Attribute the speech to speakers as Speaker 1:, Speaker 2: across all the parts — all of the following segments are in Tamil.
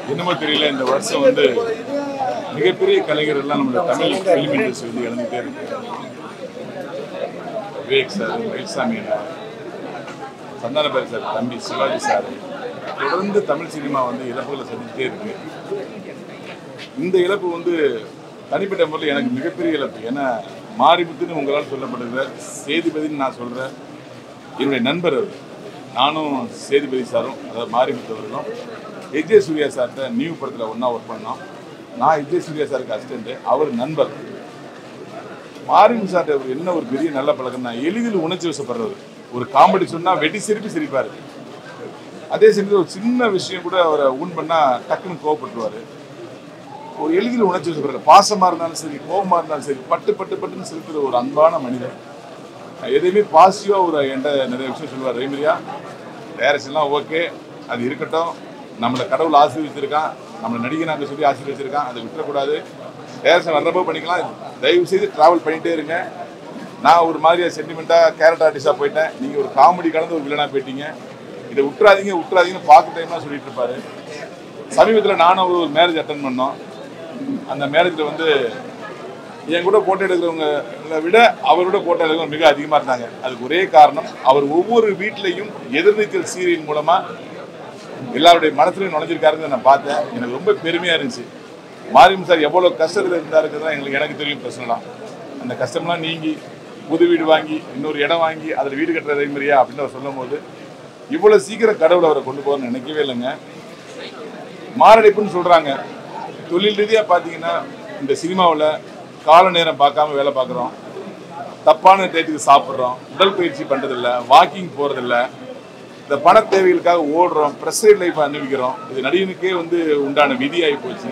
Speaker 1: என்னமோ தெரியல இந்த வருஷம் வந்து மிகப்பெரிய கலைஞர் எல்லாம் நம்மளோட தமிழ் ஃபிலிம் இண்டஸ்ட்ரி வந்து இழந்துட்டே இருக்கு விவேக் சார் மயில்சாமி அண்ணா சந்தானபாரி சார் தம்பி சிவாஜி சார் தொடர்ந்து தமிழ் சினிமா வந்து இழப்புகளை சந்திச்சுட்டே இருக்கு இந்த இழப்பு வந்து தனிப்பட்ட முறையில் எனக்கு மிகப்பெரிய இழப்பு ஏன்னா மாரிமுத்துன்னு உங்களால் சொல்லப்படுகிற சேதுபதின்னு நான் சொல்கிறேன் என்னுடைய நண்பர் அவர் நானும் சேதுபதி சாரும் அதாவது மாரிமுத்து அவர்களும் எஜே சூர்யா சார்கிட்ட நியூ படத்தில் ஒன்றா ஒர்க் பண்ணோம் நான் எஜே சூர்யா சாருக்கு அசிஸ்டண்ட்டு அவர் நண்பர் மாரிமுத்து சார்ட்ட அவர் என்ன ஒரு பெரிய நல்ல பழக்கம்னா எளிதில் உணர்ச்சி வசப்படுறவர் ஒரு காமெடி சொன்னால் வெட்டி சிரிப்பி சிரிப்பார் அதே சமயத்தில் ஒரு சின்ன விஷயம் கூட அவரை ஊன் பண்ணால் டக்குன்னு கோவப்பட்டுருவார் ஒரு எளிதில் உணர்ச்சி வசப்படுற பாசமாக இருந்தாலும் சரி கோபமாக இருந்தாலும் சரி பட்டு பட்டு பட்டுன்னு செலுத்துற ஒரு அன்பான மனிதன் எதையுமே பாசிட்டிவாக ஒரு என்கிட்ட நிறைய விஷயம் சொல்லுவார் ரைமரியா டைரக்ஷன்லாம் ஓகே அது இருக்கட்டும் நம்மளை கடவுள் ஆசீர்வச்சிருக்கான் நம்மளை நடிகனாக சொல்லி ஆசீர்வச்சிருக்கான் அதை விட்டுறக்கூடாது டைரக்ஷன் வர்றப்போ பண்ணிக்கலாம் தயவு செய்து ட்ராவல் பண்ணிகிட்டே இருங்க நான் ஒரு மாதிரியா சென்டிமெண்ட்டாக கேரக்டர் ஆர்டிஸ்டாக போயிட்டேன் நீங்கள் ஒரு காமெடி கலந்து ஒரு வில்லனாக போயிட்டீங்க இதை விட்டுறாதீங்க விட்டுறாதீங்கன்னு பார்க்க டைம்லாம் சொல்லிட்டு இருப்பாரு சமீபத்தில் நானும் அவர் ஒரு மேரேஜ் அட்டன் பண்ணோம் அந்த மேரேஜில் வந்து என் கூட போட்டோ எடுக்கிறவங்களை விட அவரோட போட்டோ எடுக்கிறவங்க மிக அதிகமாக இருந்தாங்க அதுக்கு ஒரே காரணம் அவர் ஒவ்வொரு வீட்லேயும் எதிர்நீச்சல் சீரியல் மூலமாக எல்லாருடைய மனசுலையும் நுழைஞ்சிருக்காருன்னு நான் பார்த்தேன் எனக்கு ரொம்ப பெருமையாக இருந்துச்சு மாரியம் சார் எவ்வளோ கஷ்டத்தில் இருந்தாருங்கிறது எங்களுக்கு எனக்கு தெரியும் பர்சனலாக அந்த கஷ்டம்லாம் நீங்கி புது வீடு வாங்கி இன்னொரு இடம் வாங்கி அதில் வீடு கட்டுற மாதிரியா அப்படின்னு அவர் சொல்லும்போது இவ்வளோ சீக்கிரம் கடவுள் அவரை கொண்டு போகணும்னு நினைக்கவே இல்லைங்க மாரடைப்புன்னு சொல்கிறாங்க தொழில் ரீதியாக பார்த்தீங்கன்னா இந்த சினிமாவில் கால நேரம் பார்க்காம வேலை பார்க்குறோம் தப்பான டேட்டுக்கு சாப்பிட்றோம் உடற்பயிற்சி பண்ணுறதில்ல வாக்கிங் போகிறதில்ல இந்த பண தேவைகளுக்காக ஓடுறோம் ப்ரெஷர் லைஃப் அனுபவிக்கிறோம் இது நடிகனுக்கே வந்து உண்டான விதியாகி போச்சு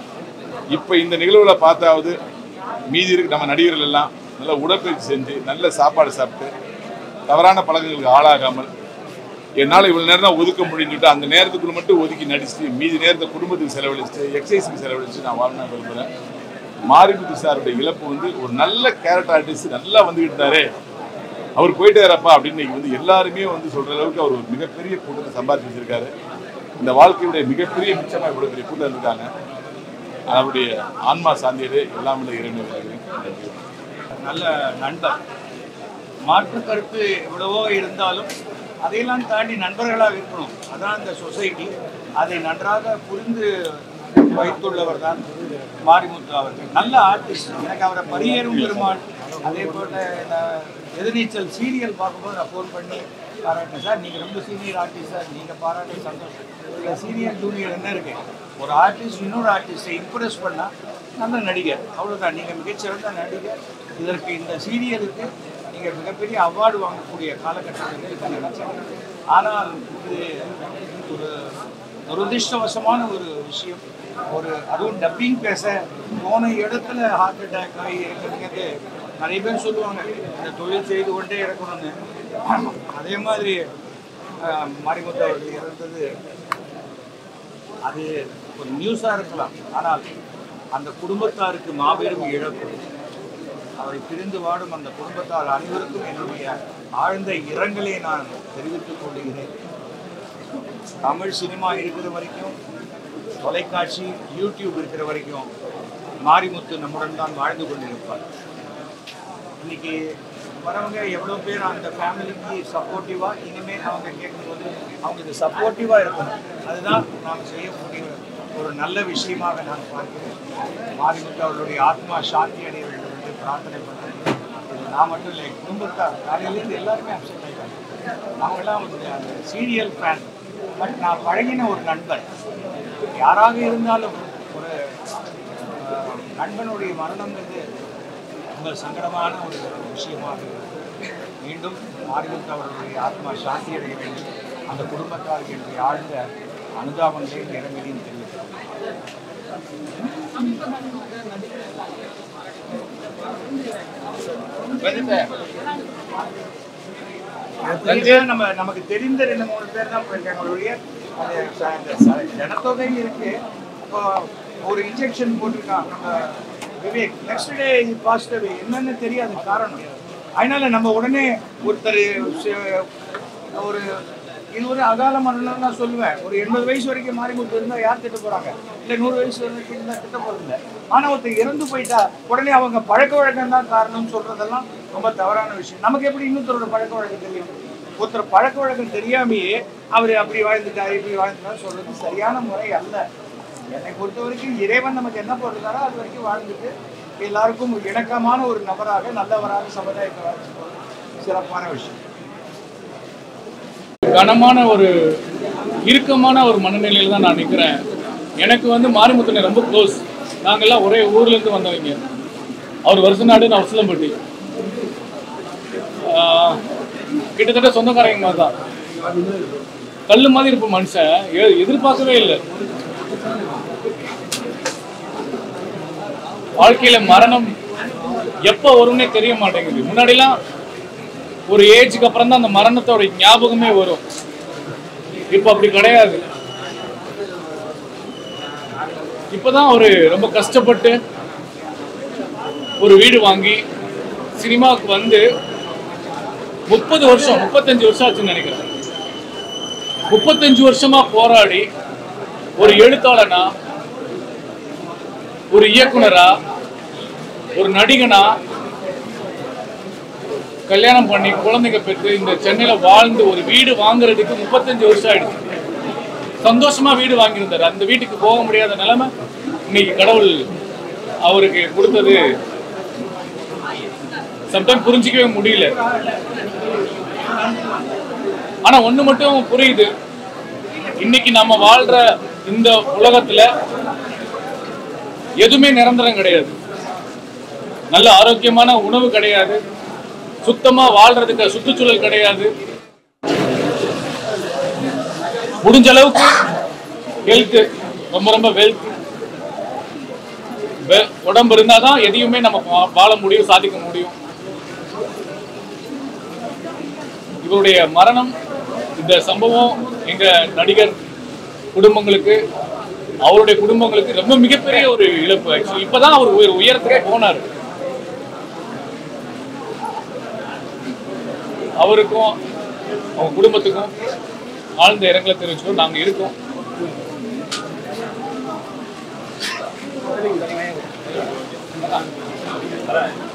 Speaker 1: இப்போ இந்த நிகழ்வுல பார்த்தாவது மீதி இருக்கு நம்ம நடிகர்கள் எல்லாம் நல்ல உடற்பயிற்சி செஞ்சு நல்ல சாப்பாடு சாப்பிட்டு தவறான பழக்கங்களுக்கு ஆளாகாமல் என்னால் இவ்வளோ நேரம் தான் ஒதுக்க முடிஞ்சுட்டு அந்த நேரத்துக்குள்ள மட்டும் ஒதுக்கி நடிச்சுட்டு மீதி நேரத்தை குடும்பத்துக்கு செலவழிச்சுட்டு எக்ஸசைஸுக்கு செலவழிச்சு நான் வாழணும் விரும்புகிறேன் மாரிமுத்து சாருடைய இழப்பு வந்து ஒரு நல்ல கேரக்டர் ஆர்டிஸ்ட் நல்லா வந்துக்கிட்டாரே அவர் போயிட்டாரப்பா அப்படின்னு இன்னைக்கு வந்து எல்லாருமே வந்து சொல்ற அளவுக்கு அவர் ஒரு மிகப்பெரிய கூட்டத்தை சம்பாதிச்சு வச்சிருக்காரு இந்த வாழ்க்கையுடைய மிகப்பெரிய மிச்சமாக இவ்வளோ பெரிய கூட்டம் இருக்காங்க அவருடைய ஆன்மா சாந்தியது எல்லாமே இறைவனை வேண்டுகிறேன். நன்றி
Speaker 2: நல்ல நண்பர் மாற்று கருத்து எவ்வளவோ இருந்தாலும் அதையெல்லாம் தாண்டி நண்பர்களாக இருக்கணும் அதான் இந்த சொசைட்டி அதை நன்றாக புரிந்து வைத்துள்ளவர் தான் மாரிமுத்து அவர்கள் நல்ல ஆர்டிஸ்ட் எனக்கு அவரை பரியேறும் பெருமாள் அதே போல் இந்த எதிர்நீச்சல் சீரியல் பார்க்கும்போது நான் ஃபோன் பண்ணி பாராட்டேன் சார் நீங்கள் ரொம்ப சீனியர் ஆர்டிஸ்ட் சார் நீங்கள் பாராட்டி சந்தோஷம் இதில் சீனியர் ஜூனியர் என்ன இருக்கு ஒரு ஆர்டிஸ்ட் இன்னொரு ஆர்டிஸ்ட்டை இம்ப்ரெஸ் பண்ணால் நல்ல நடிகர் அவ்வளோதான் நீங்கள் மிகச்சிறந்த நடிகர் இதற்கு இந்த சீரியலுக்கு நீங்கள் மிகப்பெரிய அவார்டு வாங்கக்கூடிய காலகட்டத்தில் இதை நினைச்சேன் ஆனால் இது ஒரு துரதிர்ஷ்டவசமான ஒரு விஷயம் ஒரு அதுவும் டப்பிங் பேச போன இடத்துல ஹார்ட் அட்டாக் ஆகி இருக்கிறது நிறைய பேர் சொல்லுவாங்க இந்த தொழில் செய்து கொண்டே இருக்கணும்னு அதே மாதிரி அஹ், மாரிமுத்து அவர்கள் இறந்தது அது ஒரு நியூஸாக இருக்கலாம் ஆனால் அந்த குடும்பத்தாருக்கு மாபெரும் இழப்பு அவரை பிரிந்து வாடும் அந்த குடும்பத்தார் அனைவருக்கும் என்னுடைய ஆழ்ந்த இரங்கலை நான் தெரிவித்துக் கொள்கிறேன் தமிழ் சினிமா இருக்கிற வரைக்கும் தொலைக்காட்சி யூடியூப் இருக்கிற வரைக்கும் மாரிமுத்து நம்முடன் தான் வாழ்ந்து கொண்டிருப்பார் இன்னைக்கு வரவங்க எவ்வளோ பேர் அந்த ஃபேமிலிக்கு சப்போர்ட்டிவாக இனிமேல் அவங்க கேட்கும்போது அவங்க இது சப்போர்ட்டிவாக இருக்கணும் அதுதான் நாம் செய்யக்கூடிய ஒரு நல்ல விஷயமாக நான் பார்க்கிறேன் மாரிமுத்து அவர்களுடைய ஆத்மா சாந்தி அடைய வேண்டும் என்று பிரார்த்தனை பண்ணுறேன் இது நான் மட்டும் இல்லை என் குடும்பத்தார் காலையிலேருந்து எல்லாருமே அப்செட் ஆகிட்டாங்க அவங்கெல்லாம் வந்து அந்த சீரியல் ஃபேன் பட் நான் பழகின ஒரு நண்பர் யாராக இருந்தாலும் ஒரு அஹ், நண்பனுடைய மரணம்ன்றது ரொம்ப சங்கடமான ஒரு விஷயமாக இருக்கு. மீண்டும் மாரிமுத்து அவர்களுடைய ஆத்மா சாந்தி அடைய வேண்டும் அந்த குடும்பத்தாருக்கு என்னுடைய ஆழ்ந்த அனுதாபங்களையும் இரங்கலையும் தெரிவித்துக் கொள்கிறேன். நம்ம நமக்கு தெரிந்த ரெண்டு மூணு பேர் தான் போயிருக்காங்க ஒழிய அது ச- இந்த ச- ஜனத்தொகை இருக்கு இப்போ ஒரு இன்ஜெக்ஷன் போட்டிருக்கான் நம்ம விவேக் நெக்ஸ்ட் டே பாசிட்டிவ் என்னன்னு தெரியாது காரணம் அதனால நம்ம உடனே ஒருத்தர் ச- ஒரு இது ஒரு அகால மரணம் நான் சொல்லுவேன் ஒரு எண்பது வயசு வரைக்கும் மாரிமுத்து இருந்தா யார் திட்ட போறாங்க இல்ல நூறு வயசு வரைக்கும் இருந்தா திட்ட போறது இல்ல ஆனா ஒருத்தர் இறந்து போயிட்டா உடனே அவங்க பழக்க வழக்கம் தான் காரணம்னு சொல்றதெல்லாம் ரொம்ப தவறான விஷயம் நமக்கு எப்படி இன்னொருத்தரோட பழக்க வழக்கம் தெரியும் ஒருத்தர் பழக்க வழக்கம் தெரியாமையே அவர் அப்படி வாழ்ந்துட்டாரு இப்படி வாழ்ந்துட்டாரு சொல்றது சரியான முறை அல்ல என்னை பொறுத்த வரைக்கும் இறைவன் நமக்கு என்ன போட்டிருக்காரோ அது வரைக்கும் வாழ்ந்துட்டு எல்லாருக்கும் ஒரு இணக்கமான ஒரு நபராக நல்லவராக சமுதாயத்தை வளர்ச்சி சிறப்பான விஷயம்
Speaker 3: கனமான ஒரு இறுக்கமான ஒரு மனநிலையில் தான் நான் நிற்கிறேன் எனக்கு வந்து மாரிமுத்தனை ரொம்ப க்ளோஸ் நாங்கெல்லாம் ஒரே ஊர்லேருந்து வந்தவங்க அவர் வருஷ நாடு நான் உசிலம்பட்டி ஆஹ், கிட்டத்தட்ட சொந்தக்காரங்க மாதிரி தான் கல் மாதிரி இருப்ப மனுஷன் எ- எதிர்பார்க்கவே இல்லை வாழ்க்கையில மரணம் எப்போ வரும்னே தெரிய மாட்டேங்குது முன்னாடிலாம் ஒரு ஏஜுக்கு அப்புறம் தான் அந்த மரணத்தோட ஞாபகமே வரும் இப்போ அப்படி கிடையாது இப்போதான் ஒரு ரொம்ப கஷ்டப்பட்டு ஒரு வீடு வாங்கி சினிமாவுக்கு வந்து முப்பது வருஷம் முப்பத்தஞ்சு வருஷம் ஆச்சுன்னு நினைக்கிறேன் முப்பத்தஞ்சு வருஷமா போராடி ஒரு எழுத்தாளனா ஒரு இயக்குனரா ஒரு நடிகனா கல்யாணம் பண்ணி குழந்தைங்க பெற்று இந்த சென்னையில வாழ்ந்து ஒரு வீடு வாங்குறதுக்கு முப்பத்தஞ்சு வருஷம் ஆயிடுச்சு சந்தோஷமா வீடு வாங்கியிருந்தாரு அந்த வீட்டுக்கு போக முடியாத நிலைமை இன்னைக்கு கடவுள் அவருக்கு கொடுத்தது சம்டைம் புரிஞ்சிக்கவே முடியல ஆனா ஒண்ணு மட்டும் புரியுது இன்னைக்கு நம்ம வாழ்ற இந்த உலகத்துல எதுவுமே நிரந்தரம் கிடையாது நல்ல ஆரோக்கியமான உணவு கிடையாது சுத்தமா வாழ்றதுக்கு சுற்றுச்சூழல் கிடையாது முடிஞ்ச அளவுக்கு ஹெல்த் ரொம்ப ரொம்ப வெல்த் உடம்பு இருந்தாதான் எதையுமே நம்ம வா- வாழ முடியும் சாதிக்க முடியும் இவருடைய மரணம் இந்த சம்பவம் எங்க நடிகர் குடும்பங்களுக்கு அவருடைய குடும்பங்களுக்கு ரொம்ப மிகப்பெரிய ஒரு இழப்பு ஆக்சுவலி இப்பதான் அவர் உயர் உயரத்துக்கு போனார் அவருக்கும் அவங்க குடும்பத்துக்கும் ஆழ்ந்த இரங்கலை தெரிவிச்சோம் நாங்க இருக்கோம்